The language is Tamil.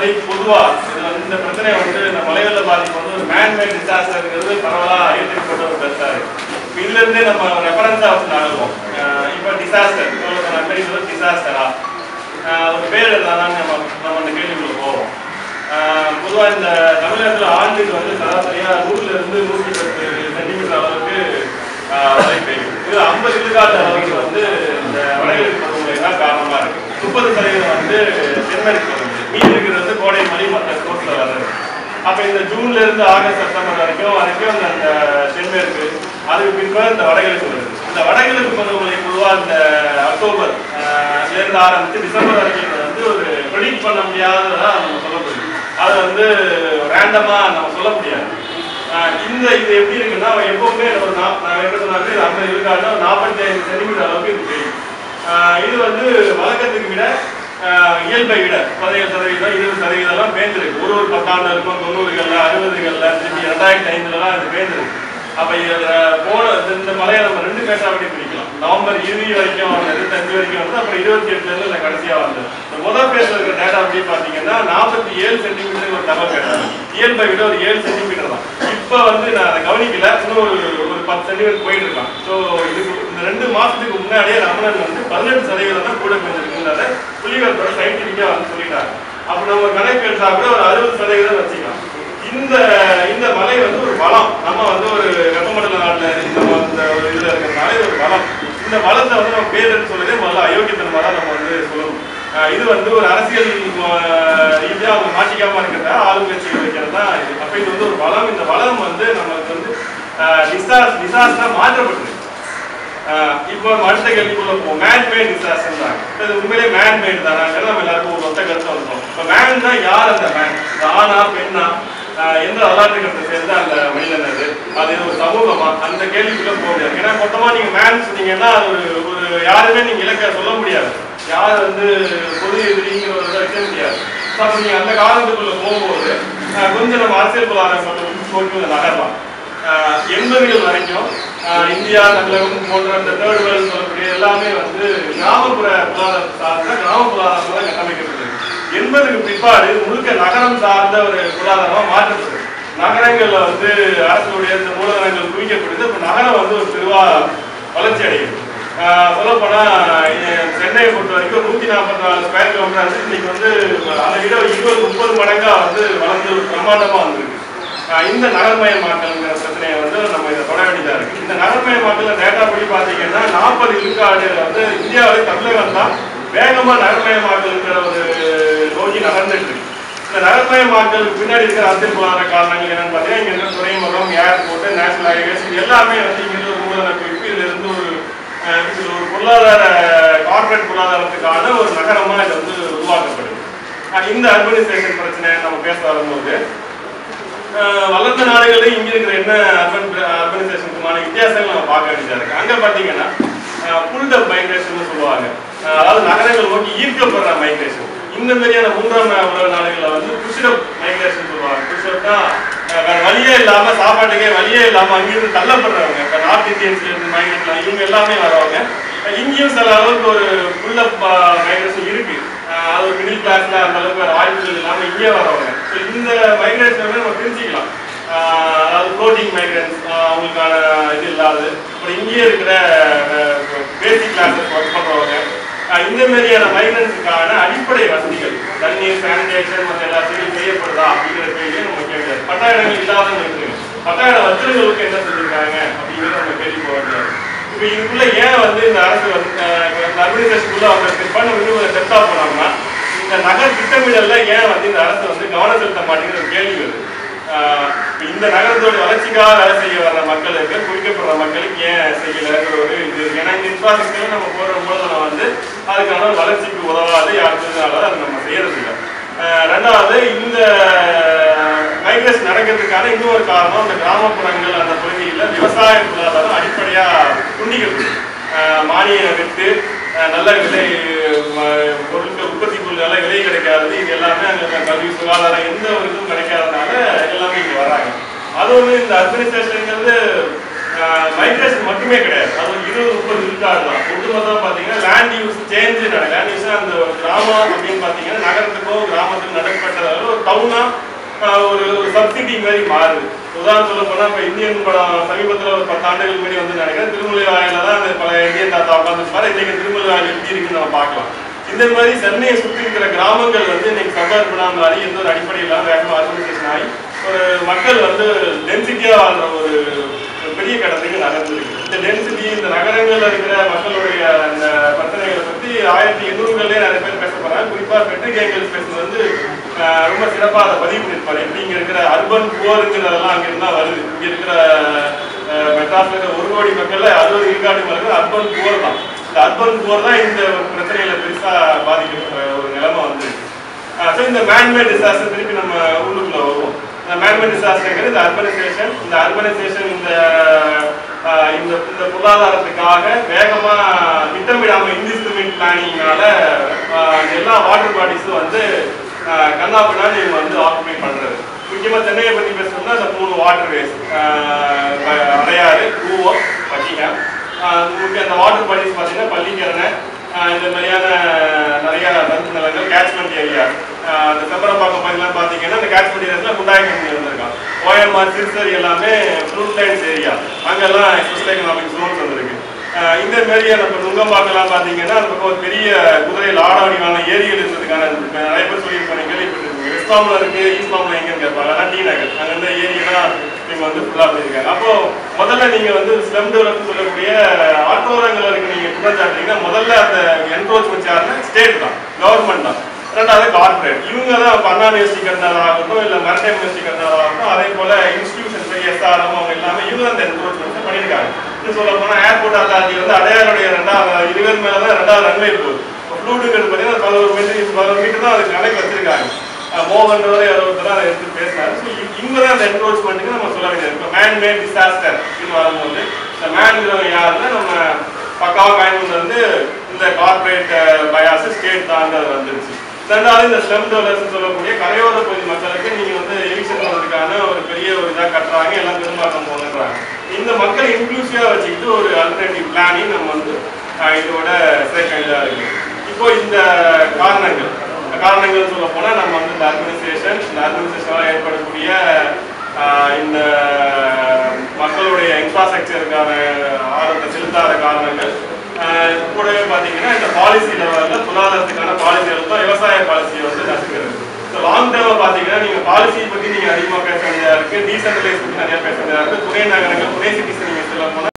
மற்றபடி பொதுவா இது வந்து இந்த பிரச்சனை வந்து இந்த மலைவெள்ள பாதிப்பு வந்து ஒரு மேன்மேட் டிசாஸ்டருங்கிறது பரவலா ஏற்றுக்கப்பட்ட ஒரு கருத்தா இருக்கு இப்ப இதுல இருந்தே நம்ம ரெஃபரன்ஸா வந்து நகருவோம் அஹ் இப்ப டிசாஸ்டர் சொல்லுறது டிசாஸ்டரா ஒரு பேர் எழுதாதான் நம்ம நம்ம அந்த கேள்விக்குள்ள போவோம் ஆஹ் பொதுவா இந்த தமிழகத்துல ஆண்டுக்கு வந்து சராசரியா நூறுல இருந்து நூற்றி பத்து சென்டிமீட்டர் அளவுக்கு ஆஹ் மழை பெய்யும் இது ஐம்பது விழுக்காட்டு அளவுக்கு வந்து இந்த வடகிழக்கு பருவமழை தான் காரணமா இருக்கு முப்பது சதவீதம் வந்து தென்மேற்கு பருவமழை மீதி இருக்கிறது வந்து கோடை மழை மற்ற சோர்ஸ்ல வர்றது அப்ப இந்த ஜூன்ல இருந்து ஆகஸ்ட் செப்டம்பர் வரைக்கும் வரைக்கும் அந்த அந்த தென்மேற்கு அதுக்கு பின்பு இந்த வடகிழக்கு வருது இந்த வடகிழக்கு பருவமழை பொதுவா இந்த அக்டோபர் ஆஹ் ல இருந்து ஆரம்பிச்சு டிசம்பர் வரைக்கும் வந்து ஒரு ப்ரெடிக்ட் பண்ண முடியாததா நம்ம சொல்ல முடியும் அது வந்து ரேண்டமா நம்ம சொல்ல முடியாது ஆஹ் இந்த இது எப்படி இருக்குன்னா எப்பவுமே ஒரு நா- நான் என்ன சொன்னாங்க இது ஐம்பது இருக்காதுன்னா நாற்பத்தி ஐந்து சென்டிமீட்டர் அளவுக்கு இது பெய்யும் ஆஹ் இது வந்து வழக்கத்துக்கு விட ஆஹ் இயல்பை விட பதினேழு சதவீதம் இருபது சதவீதம்லாம் பேர்ந்துருக்கு ஒரு ஒரு பத்தாண்டு இருக்கும் தொண்ணூறுகள்ல அறுபதுகள்ல திருப்பி ரெண்டாயிரத்தி ஐந்துலலாம் இது பேர்ந்துருக்கு அப்ப இதுல போன இந்த- இந்த மலையை நம்ம ரெண்டு பேசா அப்படி பிரிக்கலாம் நவம்பர் இறுதி வரைக்கும் இருபத்தஞ்சு வரைக்கும் வந்து அப்புறம் இருபத்தி எட்டுல இருந்து இந்த கடைசியா வந்தது இந்த முதல் பேஸ்ல இருக்கிற டேட்டா அப்படி பாத்தீங்கன்னா நாற்பத்தி ஏழு சென்டிமீட்டர் ஒரு தகவல் கேட்டாங்க இயல்பை விட ஒரு ஏழு சென்டிமீட்டர் தான் இப்ப வந்து நான் அதை கவனிக்கல இன்னும் ஒரு ஒரு பத்து சென்டிமீட்டர் போயிட்டு இருக்கான் ஸோ இதுக்கு இந்த ரெண்டு மாசத்துக்கு முன்னாடியே ரமணன் வந்து பதினெட்டு சதவீதம் தான் கூட பெஞ்சிருக்குன்றத புள்ளிவரத்தோட சயின்டிபிக்கா வந்து சொல்லிட்டாங்க அப்ப நம்ம கணக்கு எடுத்தா கூட ஒரு அறுபது சதவீதம் வச்சுக்கலாம் இந்த இந்த மலை வந்து ஒரு வளம் நம்ம வந்து ஒரு வெப்பமண்டல நாட்டுல இந்த ம- இந்த ஒரு இதுல இருக்கிறதுனால இது ஒரு வளம் இந்த வளத்தை வந்து நம்ம பேருன்னு சொல்றதே முதல்ல அயோக்கியத்தனமா தான் நம்ம வந்து சொல்லணும் ஆஹ் இது வந்து ஒரு அரசியல் ஆஹ் ரீதியா அவங்க மாட்டிக்காம இருக்கிறத ஆளுங்கட்சி வைக்கிறது தான் இது அப்ப இது வந்து ஒரு வளம் இந்த வளம் வந்து நமக்கு வந்து டிசாஸ் டிசாஸ்டா மாற்றப்பட்டிருக்கு ஆஹ் இப்போ நம்ம அடுத்த கேள்விக்குள்ள போவோம் மேன் மேட் டிசாஸ்டர் தான் இது உண்மையிலே மேன் மேட் தானாங்கிறது நம்ம எல்லாருக்கும் ஒரு ஒத்த கருத்து வந்தோம் இப்போ மேன் தான் யார் அந்த மேன் ஆனா பெண்ணா ஆஹ் எந்த வரலாற்று கருத்தை சேர்ந்து அந்த மனிதன் அது அது ஒரு சமூகமா அந்த கேள்விக்குள்ள போக முடியாது ஏன்னா மொத்தமா நீங்க மேன் சொன்னீங்கன்னா அது ஒரு ஒரு யாருமே நீங்க இலக்க சொல்ல முடியாது யார் வந்து பொது எதிரிங்கிற ஒரு இதை வைக்க முடியாது So, அப்ப நீங்க அந்த காலத்துக்குள்ள போகும்போது ஆஹ் கொஞ்சம் நம்ம அரசியல் பொருளாதாரம் போட்டு நகரலாம் ஆஹ் எண்பதுகள் வரைக்கும் ஆஹ் இந்தியா தமிழகம் போன்ற இந்த தேர்ட் வேர்ல்டு சொல்லக்கூடிய எல்லாமே வந்து கிராமப்புற பொருளாதாரம் சார்ந்த கிராம பொருளாதாரம் தான் கட்டமைக்கப்பட்டது எண்பதுக்கு பிற்பாடு முழுக்க நகரம் சார்ந்த ஒரு பொருளாதாரமா மாற்றப்படுது நகரங்கள்ல வந்து அரசுடைய இந்த மூலதனங்கள் குவிக்கப்படுது இப்ப நகரம் வந்து ஒரு பெருவா வளர்ச்சி அடையுது சொல்ல போனா சென்னையை பொறுத்த வரைக்கும் நூத்தி நாற்பத்தி நாலு ஸ்கொயர் கிலோமீட்டர் வந்து இன்னைக்கு வந்து அதை விட இருபது முப்பது மடங்கா வந்து வளர்ந்து பிரம்மாண்டமா வந்திருக்கு ஆஹ் இந்த நகர்மயமாக்கல்ங்கிற பிரச்சனையை வந்து நம்ம இதை தொட வேண்டியதா இருக்கு இந்த நகர்மயமாக்கல் டேட்டா படி பாத்தீங்கன்னா நாற்பது விழுக்காடு வந்து இந்தியாவில் தமிழகம் தான் வேகமா நகர்மயமாக்கல்ங்கிற ஒரு நோக்கி நகர்ந்துட்டு இருக்கு இந்த நகர்மயமாக்கலுக்கு பின்னாடி இருக்கிற அரசியல் பொருளாதார காரணங்கள் என்னன்னு பார்த்தீங்கன்னா இங்க இருக்கிற துறைமுகம் ஏர்போர்ட் நேஷனல் ஹைவேஸ் இது எல்லாமே வந்து இங்க இருந்து ஒரு மூலதன குவிப்பு இதுல இருந்து ஒரு அஹ், இது ஒரு பொருளாதார கார்பரேட் பொருளாதாரத்துக்கான ஒரு நகரமா இது வந்து உருவாக்கப்படுது அஹ் இந்த அர்பனைசேஷன் பிரச்சனை நம்ம பேச வரும்போது அஹ் வளர்ந்த நாடுகளில் இங்க இருக்கிற என்ன அர்பன் அர்பனைசேஷனுக்குமான வித்தியாசங்கள் நம்ம பார்க்க வேண்டியதா இருக்கு அங்க பாத்தீங்கன்னா புல்டப் மைக்ரேஷன் சொல்லுவாங்க அஹ் அதாவது நகரங்கள் நோக்கி ஈர்க்கப்படுற மைக்ரேஷன் இந்த மாதிரியான மூன்றாம் உலக நாடுகளில் வந்து புஷ்டப் மைக்ரேஷன் சொல்லுவாங்க புஷ்டப்னா வேற வழியே இல்லாம சாப்பாட்டுக்கே வழியே இல்லாம அங்கிருந்து தள்ளப்படுறவங்க இப்ப நார்த் இந்தியன்ஸ்ல இருந்து மைக்ரேட்லாம் இவங்க எல்லாமே வரவங்க அஹ் இங்கேயும் சில அளவுக்கு ஒரு புல்லப் மைக்ரேஷன் இருக்கு அஹ் அது ஒரு மிடில் கிளாஸ்ல அந்த அளவுக்கு வேற வாய்ப்புகள் இல்லாம இங்கே வரவங்க ஸோ இந்த மைக்ரேஷன் வந்து நம்ம பிரிச்சுக்கலாம் ஆஹ் அதாவது ஃப்ளோட்டிங் மைக்ரன்ஸ் அவங்களுக்கான இது இல்லாது அப்புறம் இங்கேயே இருக்கிற பேசிக் கிளாஸஸ் ஒர்க் பண்றவங்க ஆஹ் இந்த மாதிரியான மைக்ரன்ஸுக்கான அடிப்படை வசதிகள் தண்ணீர் சானிடேஷன் மற்ற எல்லாத்தையும் செய்யப்படுதா அப்படிங்கிற கேள்வியை நம்ம வைக்க முடியாது பட்டா இடங்கள் இல்லாதவங்க இருக்கு பட்டா இடம் வச்சிருந்தவங்களுக்கு என்ன செஞ்சிருக்காங்க அப்படிங்கிறத நம்ம கேள்வி போக முடியாது இப்போ இதுக்குள்ள ஏன் வந்து இந்த அரசு வந்து ஆஹ் இந்த அட்மினிஸ்ட்ரேஷனுக்குள்ள அவங்க பண்ண இன்னும் டெப்தா போனாங்கன்னா இந்த நகர் திட்டமிடல்ல ஏன் வந்து இந்த அரசு வந்து கவனம் செலுத்த மாட்டேங்கிற ஒரு கேள்வி வருது ஆஹ் இப்ப இந்த நகரத்தோட வளர்ச்சிக்காக வேலை செய்ய வர்ற மக்களுக்கு குறிக்கப்படுற மக்களுக்கு ஏன் செய்யலைங்கிற ஒரு இது இருக்கு. ஏன்னா இந்த இன்ஃப்ராஸ்ட்ரக்சர் நம்ம போற மூலதனம் வந்து அதுக்கான ஒரு வளர்ச்சிக்கு உதவாது யாருக்குனால அதை நம்ம செய்யறது இல்லை ஆஹ் ரெண்டாவது இந்த மைக்ரேஷன் நடக்கிறதுக்கான இன்னொரு காரணம் அந்த கிராமப்புறங்கள் அந்த பகுதியில் விவசாய பொருளாதாரம் அடிப்படையா துண்டிக்கப்படுது ஆஹ் மானிய விட்டு ஆஹ் நல்ல விலை ஆஹ் பொருட்கள் உற்பத்தி பொருள் நல்ல விலை கிடைக்காதது இது எல்லாமே அங்க கல்வி சுகாதாரம் எந்த ஒரு இதுவும் கிடைக்காதனால எல்லாமே இங்க வராங்க அது வந்து இந்த அட்மினிஸ்ட்ரேஷன்ங்கிறது மைக்ரேஷன் மட்டுமே கிடையாது அது ஒரு இருபது முப்பது விழுக்காடு தான் ஒட்டுமொத்தம் பார்த்தீங்கன்னா land use change land use அந்த ஒரு கிராமம் அப்படின்னு பார்த்தீங்கன்னா நகரத்துக்கும் கிராமத்துக்கும் நடைபெற்றதால ஒரு டவுனா ஒரு ஒரு சப்சிடி மாதிரி மாறுது உதாரணம் சொல்ல போனா இப்போ இந்தியன் படம் சமீபத்தில் ஒரு பத்து ஆண்டுகள் முன்னாடி வந்து நினைக்கிறேன் திருமலை வாயில தான் அந்த பல இந்தியன் தாத்தா உட்காந்துருப்பாரு இன்னைக்கு திருமலை வாயில் எப்படி இருக்குன்னு நம்ம பார்க்கலாம் இந்த மாதிரி சென்னையை சுற்றி இருக்கிற கிராமங்கள் வந்து இன்னைக்கு சர்வர் பண்ணாமல் ஆகி எந்த ஒரு அடிப்படை இல்லாமல் வேகமாக அர்பனைசேஷன் ஆகி ஒரு மக்கள் வந்து டென்சிட்டியாக வாழ்ற ஒரு ஒரு பெரிய கடத்துக்கு நகர்ந்துருக்கு இந்த டென்சிட்டி இந்த நகரங்கள்ல இருக்கிற மக்களுடைய அந்த பிரச்சனைகளை பத்தி ஆயிரத்தி எண்ணூறுகளே நிறைய பேர் பேச போறாங்க குறிப்பா பெட்ரிக் ஏங்கல்ஸ் பேசுறது வந்து ஆஹ், ரொம்ப சிறப்பா அதை பதிவு பண்ணிருப்பாரு எப்படி இங்க இருக்கிற அர்பன் புவருங்கிறதெல்லாம் அங்க இருந்தா வருது இங்க இருக்கிற ஆஹ், மெட்ராஸ்ல இருக்கிற ஒரு கோடி மக்கள்ல அறுபது விழுக்காடு மக்கள் அர்பன் புவர் தான் இந்த அர்பன் புவர் தான் இந்த ஒரு பிரச்சனையில பெருசா பாதிக்கப்படுற ஒரு நிலைமை வந்து ஸோ இந்த மேன்மேட் டிசாஸ்டர் திருப்பி நம்ம உள்ளுக்குள்ள வருவோம் இந்த மேன்மேட் டிசாஸ்டர்ங்கிறது இந்த அர்பனைசேஷன் இந்த அர்பனைசேஷன் இந்த ஆஹ், இந்த இந்த பொருளாதாரத்துக்காக வேகமா திட்டமிடாம இன்டிஸ்கிரிமினேட் பிளானிங்னால எல்லா வாட்டர் பாடிஸும் வந்து கண்ணாப்பினான்னு இவங்க வந்து ஆக்குபை பண்றது முக்கியமா சென்னையை பத்தி பேசணும்னா இந்த மூணு வாட்டர் வேஸ் அடையாறு கூவம் பட்டினம் ஆஹ் முக்கிய அந்த வாட்டர் பாடிஸ் பார்த்தீங்கன்னா பள்ளிக்கரணை ஆஹ் இந்த மாதிரியான நிறைய தடுப்பு நிலங்கள் கேட்ச்மெண்ட் ஏரியா அந்த செம்பரப்பாக்கம் பகுதியெல்லாம் பார்த்தீங்கன்னா இந்த கேட்ச்மெண்ட் ஏரியாஸ்ல குண்டாய கம்பெனி வந்திருக்கான் ஓஎம்ஆர் சிறுசரி எல்லாமே ஃப்ரூட் லைன்ஸ் ஏரியா அங்கெல்லாம் ஸ்பெஷல் எக்கனாமிக் ஜோன்ஸ் வந்திருக்கு ஆஹ் இந்த மாதிரியான இப்போ நுங்கம்பாக்கெல்லாம் பார்த்தீங்கன்னா அந்த பக்கம் ஒரு பெரிய குதிரை லாடாவடிவான ஏரிகள் இருந்ததுக்கான இப்ப நிறைய பேர் சொல்லியிருப்பாங்க கேள்விப்பட்டிருக்கீங்க வெஸ்ட் பாம்ல இருக்கு ஈஸ்ட் பாம்ல எங்கன்னு கேட்பாங்க அதான் டி நகர் அங்க இருந்த ஏரியெல்லாம் இவங்க வந்து ஃபுல்லாக பண்ணியிருக்காங்க அப்போ முதல்ல நீங்க வந்து ஸ்லம் டெவலப் சொல்லக்கூடிய ஆட்டோரங்கள் இருக்கு நீங்க குற்றச்சாட்டீங்கன்னா முதல்ல அந்த என்க்ரோச்மெண்ட் யாருன்னா ஸ்டேட் தான் கவர்மெண்ட் தான் ரெண்டாவது கார்பரேட் இவங்க தான் பண்ணா யூனிவர்சிட்டி கட்டினதாகட்டும் இல்லை மரட்டைம் யூனிவர்சிட்டி கட்டினதாகட்டும் அதே போல இன்ஸ்டிடியூஷன்ஸ் எஸ்ஆர்எம் அவங்க எல்லாமே இவங்க அந்த என்க்ரோச்மெண்ட் பண்ணியிருக்காங்க இன்னும் சொல்ல போனா ஏர்போர்ட் அத்தாரிட்டி வந்து அடையாருடைய ரெண்டாவது இருபது மேல தான் ரெண்டாவது ரன்வே போகுது ஃப்ளூடுங்கிறது பார்த்தீங்கன்னா பதினோரு மீட்டர் பதினோரு மீட்டர் தான் அதுக்கு கணக்கு வச்சிருக்காங்க அஹ் மோகன் வரை அறுபத்தி அதை எடுத்து பேசினாரு ஸோ இவங்க தான் அந்த என்க்ரோச்மெண்ட்டுக்கு நம்ம சொல்ல வேண்டியது இப்போ மேன் மேட் டிசாஸ்டர் அப்படின்னு வரும்போது இந்த மேன்கிறவங்க யாருன்னா நம்ம பக்காவாக பயன்படுறது வந்து இந்த கார்பரேட் பயாஸ் ஸ்டேட் தான் வந்துருச்சு ரெண்டாவது இந்த ஸ்லம் டெவலர்ஸ் சொல்லக்கூடிய கரையோர பகுதி மக்களுக்கு நீங்க வந்து எவிக்ஷன் பண்ணுறதுக்கான ஒரு பெரிய ஒரு இதாக கட்டுறாங்க எல்லாம் பெரும்பாக்கம் போகுதுன்றாங்க இந்த மக்களை இன்க்ளூசிவா வச்சுக்கிட்டு ஒரு அல்டர்னேட்டிவ் பிளானிங் நம்ம வந்து ஆஹ், இதோட சேர்க்க வேண்டியதா இருக்கு இப்போ இந்த காரணங்கள் இந்த காரணங்கள் சொல்ல போனா நம்ம வந்து இந்த அர்பனைசேஷன் இந்த அர்பனைசேஷனால ஏற்படக்கூடிய ஆஹ், இந்த மக்களுடைய இன்ஃப்ராஸ்ட்ரக்சருக்கான ஆர்வத்தை செலுத்தாத காரணங்கள் ஆஹ், கூடவே பார்த்தீங்கன்னா இந்த பாலிசி லெவலில் பொருளாதாரத்துக்கான பாலிசி தான் விவசாய பாலிசியை வந்து நசுக்கிறது ஸோ லாங் டேர்மில் பார்த்தீங்கன்னா நீங்கள் பாலிசி பற்றி நீங்கள் அதிகமாக பேச வேண்டியதாக இருக்குது டீசென்ட்ரலைஸ் பற்றி நிறைய பேச வேண்டியதாக இருக்குது துணை நகரங்கள் துணை சிட்டிஸ் நீங்கள் சொல்ல போனால்